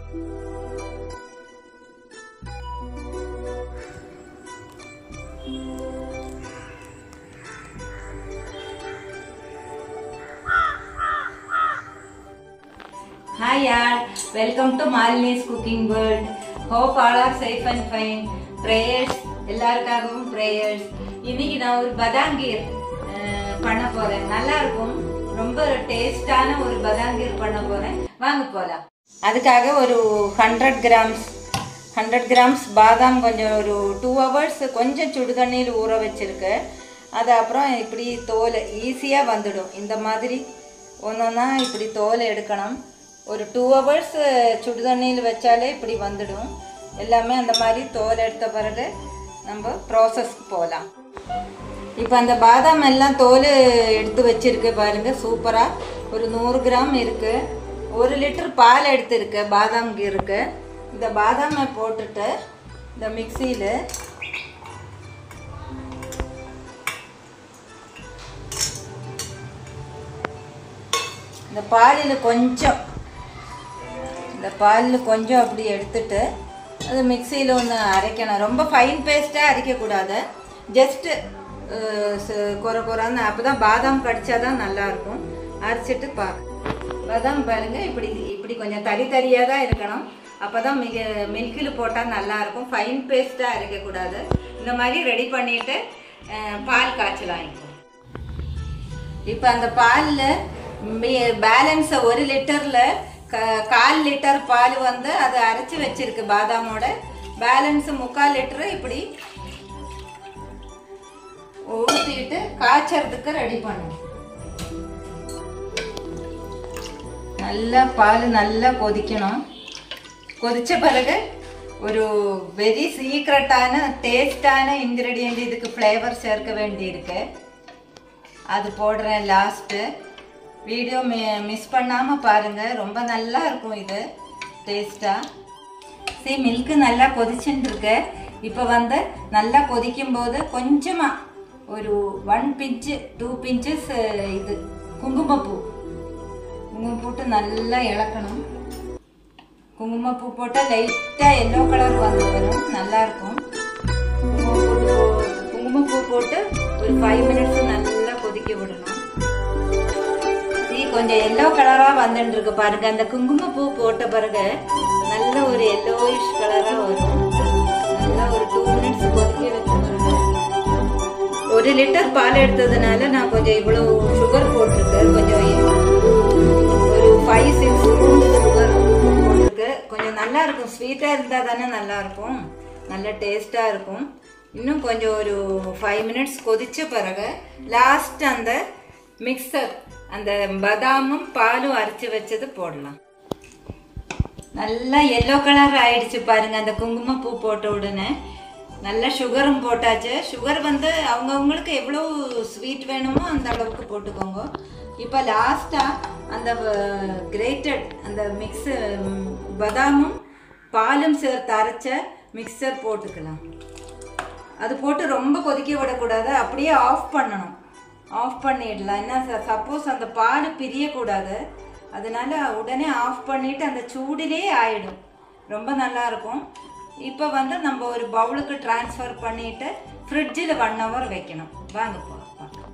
Hi all, welcome to Malini's Cooking World. Hope all are safe and fine. Prayers, எல்லாருக்காகவும் prayers. இன்னைக்கு நான் ஒரு பதாங்கீர் அஹ், பண்ண போறேன் நல்லா இருக்கும் ரொம்ப டேஸ்டான ஒரு பதாங்கீர் பண்ண போறேன் வாங்க போலாம் அதுக்காக ஒரு ஹண்ட்ரட் கிராம்ஸ் ஹண்ட்ரட் கிராம்ஸ் பாதாம் கொஞ்சம் ஒரு டூ ஹவர்ஸ் கொஞ்சம் சுடுதண்ணியில் ஊற வச்சிருக்கு அது அப்புறம் இப்படி தோல் ஈஸியாக வந்துடும் இந்த மாதிரி ஒன்றொன்னா இப்படி தோல் எடுக்கணும் ஒரு டூ ஹவர்ஸ் சுடுதண்ணியில் வச்சாலே இப்படி வந்துடும் எல்லாமே அந்த மாதிரி தோல் எடுத்த பிறகு நம்ம ப்ராசஸ்க்கு போகலாம் இப்போ அந்த பாதாம் எல்லாம் தோல் எடுத்து வச்சிருக்கு பாருங்க சூப்பராக ஒரு நூறு கிராம் இருக்கு ஒரு லிட்டர் பால் எடுத்திருக்கு பாதாம் இருக்கு இந்த பாதாமை போட்டுட்டு இந்த மிக்சியில் இந்த பாலில் கொஞ்சம் இந்த பாலில் கொஞ்சம் அப்படி எடுத்துட்டு அது மிக்சியில் ஒன்று அரைக்கணும் ரொம்ப ஃபைன் பேஸ்ட்டாக அரைக்கக்கூடாது ஜஸ்ட்டு குறை குறைன்னு அப்போ தான் பாதாம் கடிச்சா தான் நல்லாயிருக்கும் அரைச்சிட்டு பா பாதாம் பாருங்க இப்படி இப்படி கொஞ்சம் தறி தறியாக தான் இருக்கணும் அப்போ தான் மிக மில்கில் போட்டால் நல்லாயிருக்கும் ஃபைன் பேஸ்ட்டாக அரைக்கக்கூடாது இந்த மாதிரி ரெடி பண்ணிவிட்டு பால் காய்ச்சலாம் இப்போ இப்போ அந்த பாலில் பேலன்ஸ் ஒரு லிட்டரில் க கால் லிட்டர் பால் வந்து அதை அரைச்சி வச்சிருக்கு பாதாமோட பேலன்ஸ் முக்கால் லிட்டரு இப்படி ஊற்றிட்டு காய்ச்சறதுக்கு ரெடி பண்ணும் நல்லா பால் நல்லா கொதிக்கணும் கொதிச்ச பிறகு ஒரு வெரி சீக்ரெட்டான டேஸ்டான இன்க்ரீடியன்ட் இதுக்கு ஃப்ளேவர் சேர்க்க வேண்டியிருக்கு அது போடுறேன் லாஸ்ட்டு வீடியோ மி மிஸ் பண்ணாமல் பாருங்கள் ரொம்ப நல்லா இருக்கும் இது டேஸ்ட்டாக சரி மில்க்கு நல்லா கொதிச்சுட்டு இருக்கு இப்போ வந்து நல்லா கொதிக்கும் போது கொஞ்சமாக ஒரு ஒன் பிஞ்சு டூ பிஞ்சஸ் இது குங்குமப்பூ குங்குமம் போட்டு நல்லா இளக்கணும் குங்குமப்பூ போட்டால் லைட்டாக எல்லோ கலர் வந்து வரும் நல்லாயிருக்கும் குங்குமப்பூ குங்குமப்பூ போட்டு ஒரு ஃபைவ் மினிட்ஸ் நல்லா கொதிக்க விடணும் டீ கொஞ்சம் எல்லோ கலராக வந்துட்டு இருக்கு பாருங்க அந்த குங்குமப்பூ போட்ட பிறகு நல்ல ஒரு எல்லோயிஷ் கலராக வரும் நல்லா ஒரு டூ மினிட்ஸ் கொதிக்க வச்ச பிறகு ஒரு லிட்டர் பால் எடுத்ததுனால நான் கொஞ்சம் இவ்வளோ சுகர் போட்டிருக்கேன் கொஞ்சம் ஒரு ஃபைவ் சிக்ஸ் ஸ்பூன் சுகர் போட்டிருக்கு கொஞ்சம் நல்லா இருக்கும் ஸ்வீட்டாக இருந்தால் தானே நல்லா இருக்கும் நல்ல டேஸ்ட்டாக இருக்கும் இன்னும் கொஞ்சம் ஒரு ஃபைவ் மினிட்ஸ் கொதிச்ச பிறகு லாஸ்ட் அந்த மிக்சர் அந்த பதாமும் பாலும் அரைச்சி வச்சது போடலாம் நல்லா எல்லோ கலர் ஆயிடுச்சு பாருங்க அந்த குங்குமப்பூ போட்ட உடனே நல்லா சுகரும் போட்டாச்சு சுகர் வந்து அவங்கவுங்களுக்கு எவ்வளோ ஸ்வீட் வேணுமோ அந்த அளவுக்கு போட்டுக்கோங்க இப்போ லாஸ்ட்டாக அந்த கிரேட்டட் அந்த மிக்ஸ் பதாமும் பாலும் சேர்த்து அரைச்ச மிக்சர் போட்டுக்கலாம் அது போட்டு ரொம்ப கொதிக்க விடக்கூடாது அப்படியே ஆஃப் பண்ணணும் ஆஃப் பண்ணிடலாம் என்ன சப்போஸ் அந்த பால் பிரியக்கூடாது அதனால உடனே ஆஃப் பண்ணிட்டு அந்த சூடிலே ஆயிடும் ரொம்ப நல்லா இருக்கும் இப்போ வந்து நம்ம ஒரு பவுலுக்கு டிரான்ஸ்ஃபர் பண்ணிட்டு ஃப்ரிட்ஜில் ஒன் ஹவர் வைக்கணும் வாங்க போ பார்க்கலாம்.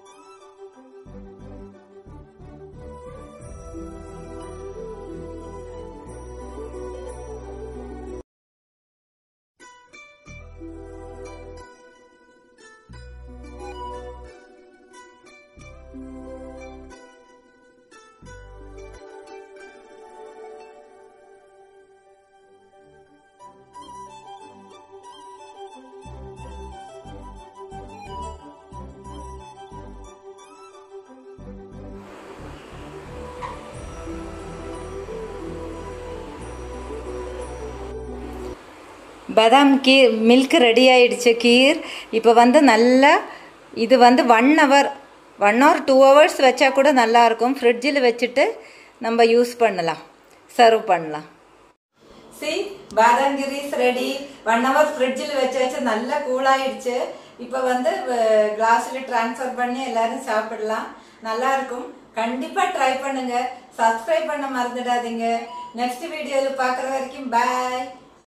பதாம் கீர் மில்க் ரெடி ஆயிடுச்சு கீர் இப்போ வந்து நல்லா இது வந்து one hour one hour two hours வச்சா கூட நல்லாயிருக்கும் ஃப்ரிட்ஜில் வச்சுட்டு நம்ம யூஸ் பண்ணலாம் சர்வ் பண்ணலாம் சி பாதாம் கிரீஸ் ரெடி ஒன் ஹவர் ஃப்ரிட்ஜில் வச்சாச்சு நல்லா கூலாயிடுச்சு இப்போ வந்து கிளாஸில் ட்ரான்ஸ்ஃபர் பண்ணி எல்லாரும் சாப்பிடலாம் நல்லா இருக்கும் கண்டிப்பாக ட்ரை பண்ணுங்க சப்ஸ்கிரைப் பண்ண மறந்துடாதீங்க நெக்ஸ்ட் வீடியோவில் பார்க்குற வரைக்கும் பாய்